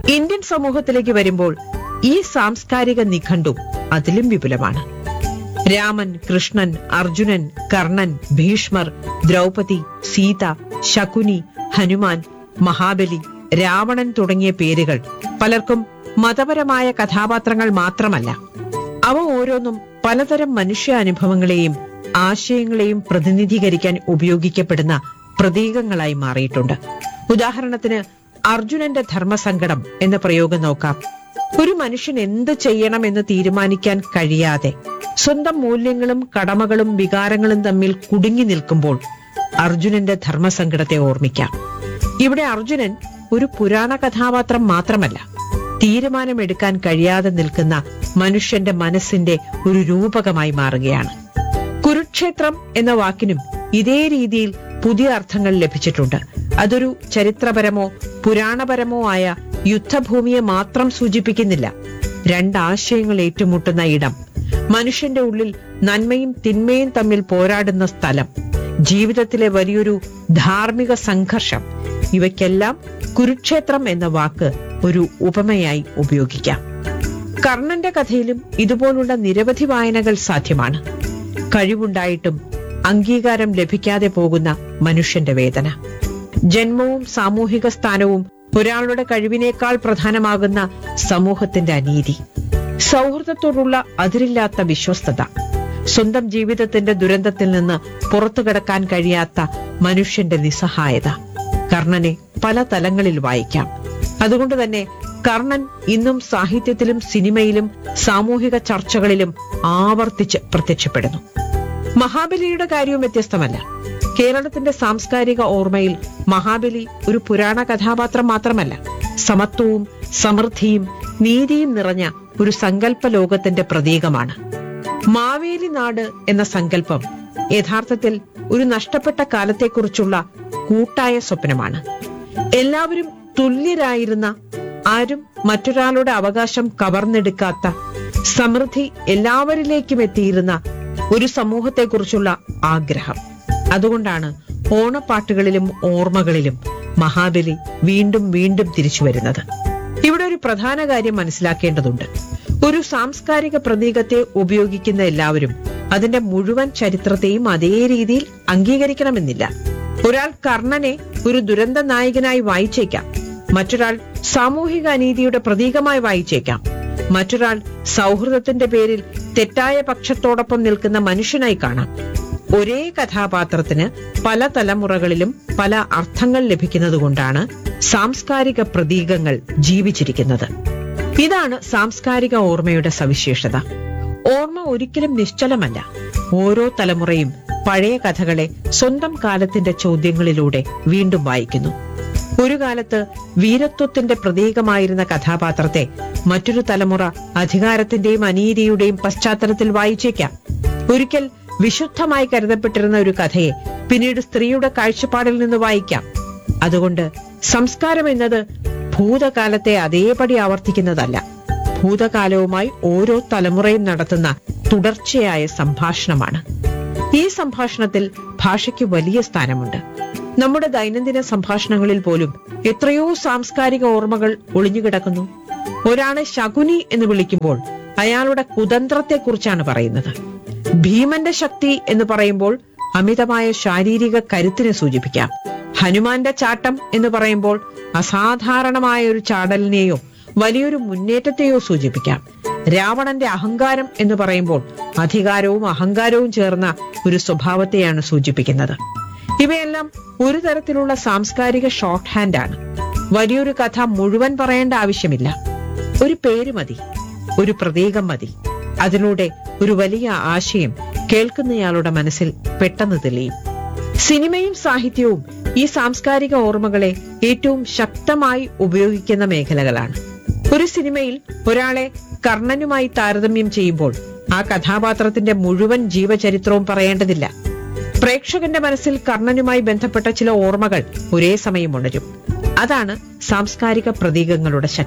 Indian സമൂഹത്തിലേക്ക് വരുമ്പോൾ ഈ സാംസ്കാരിക നിഘണ്ടു അതിലും വിപുലമാണ് രാമൻ കൃഷ്ണൻ അർജുനൻ കർണൻ ഭീഷ്മർ ദ്രൗപദി സീത ശകുനി ഹനുമാൻ മഹാബലി രാവണൻ തുടങ്ങിയ പേരുകൾ പലർക്കും മതപരമായ കഥാപാത്രങ്ങൾ മാത്രമല്ല അവ ഓരോന്നും പലതരം മനുഷ്യാനുഭവങ്ങളെയും ആശയങ്ങളെയും പ്രതിനിധീകരിക്കാൻ ഉപയോഗിക്കപ്പെടുന്ന പ്രതീകങ്ങളായി മാറിയിട്ടുണ്ട് ഉദാഹരണത്തിന് അർജുനന്റെ ധർമ്മസങ്കടം എന്ന പ്രയോഗം നോക്കാം ഒരു മനുഷ്യൻ എന്ത് ചെയ്യണം എന്ന് തീരുമാനിക്കാൻ കഴിയാതെ സ്വന്തം മൂല്യങ്ങളും കടമകളും വികാരങ്ങളും തമ്മിൽ കുടുങ്ങി നിൽക്കുമ്പോൾ അർജുനന്റെ ധർമ്മസങ്കടത്തെ ഓർമ്മിക്കാം ഇവിടെ അർജുനൻ ഒരു പുരാണ കഥാപാത്രം മാത്രമല്ല തീരുമാനമെടുക്കാൻ കഴിയാതെ നിൽക്കുന്ന മനുഷ്യന്റെ മനസ്സിന്റെ ഒരു രൂപകമായി മാറുകയാണ് കുരുക്ഷേത്രം എന്ന വാക്കിനും ഇതേ രീതിയിൽ പുതിയ അർത്ഥങ്ങൾ ലഭിച്ചിട്ടുണ്ട് അതൊരു ചരിത്രപരമോ പുരാണപരമോ ആയ യുദ്ധഭൂമിയെ മാത്രം സൂചിപ്പിക്കുന്നില്ല രണ്ടാശയങ്ങൾ ഏറ്റുമുട്ടുന്ന ഇടം മനുഷ്യന്റെ ഉള്ളിൽ നന്മയും തിന്മയും തമ്മിൽ പോരാടുന്ന സ്ഥലം ജീവിതത്തിലെ വലിയൊരു ധാർമ്മിക സംഘർഷം ഇവയ്ക്കെല്ലാം കുരുക്ഷേത്രം എന്ന വാക്ക് ഒരു ഉപമയായി ഉപയോഗിക്കാം കർണന്റെ കഥയിലും ഇതുപോലുള്ള നിരവധി വായനകൾ സാധ്യമാണ് കഴിവുണ്ടായിട്ടും അംഗീകാരം ലഭിക്കാതെ പോകുന്ന മനുഷ്യന്റെ വേദന ജന്മവും സാമൂഹിക സ്ഥാനവും ഒരാളുടെ കഴിവിനേക്കാൾ പ്രധാനമാകുന്ന സമൂഹത്തിന്റെ അനീതി സൗഹൃദത്തോടുള്ള അതിരില്ലാത്ത വിശ്വസ്തത സ്വന്തം ജീവിതത്തിന്റെ ദുരന്തത്തിൽ നിന്ന് പുറത്തു കടക്കാൻ കഴിയാത്ത മനുഷ്യന്റെ നിസ്സഹായത കർണനെ പല തലങ്ങളിൽ വായിക്കാം അതുകൊണ്ട് തന്നെ കർണൻ ഇന്നും സാഹിത്യത്തിലും സിനിമയിലും സാമൂഹിക ചർച്ചകളിലും ആവർത്തിച്ച് പ്രത്യക്ഷപ്പെടുന്നു മഹാബലിയുടെ കാര്യവും വ്യത്യസ്തമല്ല കേരളത്തിന്റെ സാംസ്കാരിക ഓർമ്മയിൽ മഹാബലി ഒരു പുരാണ കഥാപാത്രം മാത്രമല്ല സമത്വവും സമൃദ്ധിയും നീതിയും നിറഞ്ഞ ഒരു സങ്കല്പ ലോകത്തിന്റെ പ്രതീകമാണ് മാവേലി നാട് എന്ന സങ്കല്പം യഥാർത്ഥത്തിൽ ഒരു നഷ്ടപ്പെട്ട കാലത്തെക്കുറിച്ചുള്ള കൂട്ടായ സ്വപ്നമാണ് എല്ലാവരും തുല്യരായിരുന്ന ആരും മറ്റൊരാളുടെ അവകാശം കവർന്നെടുക്കാത്ത സമൃദ്ധി എല്ലാവരിലേക്കും എത്തിയിരുന്ന ഒരു സമൂഹത്തെക്കുറിച്ചുള്ള ആഗ്രഹം അതുകൊണ്ടാണ് ഓണപ്പാട്ടുകളിലും ഓർമ്മകളിലും മഹാബലി വീണ്ടും വീണ്ടും തിരിച്ചു വരുന്നത് ഇവിടെ ഒരു പ്രധാന കാര്യം മനസ്സിലാക്കേണ്ടതുണ്ട് ഒരു സാംസ്കാരിക പ്രതീകത്തെ ഉപയോഗിക്കുന്ന എല്ലാവരും അതിന്റെ മുഴുവൻ ചരിത്രത്തെയും അതേ രീതിയിൽ അംഗീകരിക്കണമെന്നില്ല ഒരാൾ കർണനെ ഒരു ദുരന്ത നായകനായി വായിച്ചേക്കാം മറ്റൊരാൾ സാമൂഹിക അനീതിയുടെ പ്രതീകമായി വായിച്ചേക്കാം മറ്റൊരാൾ സൗഹൃദത്തിന്റെ പേരിൽ തെറ്റായ പക്ഷത്തോടൊപ്പം നിൽക്കുന്ന മനുഷ്യനായി കാണാം ഒരേ കഥാപാത്രത്തിന് പല തലമുറകളിലും പല അർത്ഥങ്ങൾ ലഭിക്കുന്നതുകൊണ്ടാണ് സാംസ്കാരിക പ്രതീകങ്ങൾ ജീവിച്ചിരിക്കുന്നത് ഇതാണ് സാംസ്കാരിക ഓർമ്മയുടെ സവിശേഷത ഓർമ്മ ഒരിക്കലും നിശ്ചലമല്ല ഓരോ തലമുറയും പഴയ കഥകളെ സ്വന്തം കാലത്തിന്റെ ചോദ്യങ്ങളിലൂടെ വീണ്ടും വായിക്കുന്നു ഒരു കാലത്ത് വീരത്വത്തിന്റെ പ്രതീകമായിരുന്ന കഥാപാത്രത്തെ മറ്റൊരു തലമുറ അധികാരത്തിന്റെയും അനീതിയുടെയും പശ്ചാത്തലത്തിൽ വായിച്ചേക്കാം ഒരിക്കൽ വിശുദ്ധമായി കരുതപ്പെട്ടിരുന്ന ഒരു കഥയെ പിന്നീട് സ്ത്രീയുടെ കാഴ്ചപ്പാടിൽ നിന്ന് വായിക്കാം അതുകൊണ്ട് സംസ്കാരം എന്നത് ഭൂതകാലത്തെ അതേപടി ആവർത്തിക്കുന്നതല്ല ഭൂതകാലവുമായി ഓരോ തലമുറയും നടത്തുന്ന തുടർച്ചയായ സംഭാഷണമാണ് ഈ സംഭാഷണത്തിൽ ഭാഷയ്ക്ക് വലിയ സ്ഥാനമുണ്ട് നമ്മുടെ ദൈനംദിന സംഭാഷണങ്ങളിൽ പോലും എത്രയോ സാംസ്കാരിക ഓർമ്മകൾ ഒളിഞ്ഞുകിടക്കുന്നു ഒരാളെ ശകുനി എന്ന് വിളിക്കുമ്പോൾ അയാളുടെ കുതന്ത്രത്തെക്കുറിച്ചാണ് പറയുന്നത് ഭീമന്റെ ശക്തി എന്ന് പറയുമ്പോൾ അമിതമായ ശാരീരിക കരുത്തിനെ സൂചിപ്പിക്കാം ഹനുമാന്റെ ചാട്ടം എന്ന് പറയുമ്പോൾ അസാധാരണമായ ഒരു ചാടലിനെയോ വലിയൊരു മുന്നേറ്റത്തെയോ സൂചിപ്പിക്കാം രാവണന്റെ അഹങ്കാരം എന്ന് പറയുമ്പോൾ അധികാരവും അഹങ്കാരവും ചേർന്ന ഒരു സ്വഭാവത്തെയാണ് സൂചിപ്പിക്കുന്നത് ഇവയെല്ലാം ഒരു തരത്തിലുള്ള സാംസ്കാരിക ഷോർട്ട് ഹാൻഡാണ് വലിയൊരു കഥ മുഴുവൻ പറയേണ്ട ആവശ്യമില്ല ഒരു പേര് മതി ഒരു പ്രതീകം മതി അതിലൂടെ ഒരു വലിയ ആശയം കേൾക്കുന്നയാളുടെ മനസ്സിൽ പെട്ടെന്ന് തെളിയും സിനിമയും സാഹിത്യവും ഈ സാംസ്കാരിക ഓർമ്മകളെ ഏറ്റവും ശക്തമായി ഉപയോഗിക്കുന്ന മേഖലകളാണ് ഒരു സിനിമയിൽ ഒരാളെ കർണനുമായി താരതമ്യം ചെയ്യുമ്പോൾ ആ കഥാപാത്രത്തിന്റെ മുഴുവൻ ജീവചരിത്രവും പറയേണ്ടതില്ല പ്രേക്ഷകന്റെ മനസ്സിൽ കർണനുമായി ബന്ധപ്പെട്ട ചില ഓർമ്മകൾ ഒരേ സമയം ഉണരും അതാണ് സാംസ്കാരിക പ്രതീകങ്ങളുടെ ശക്തി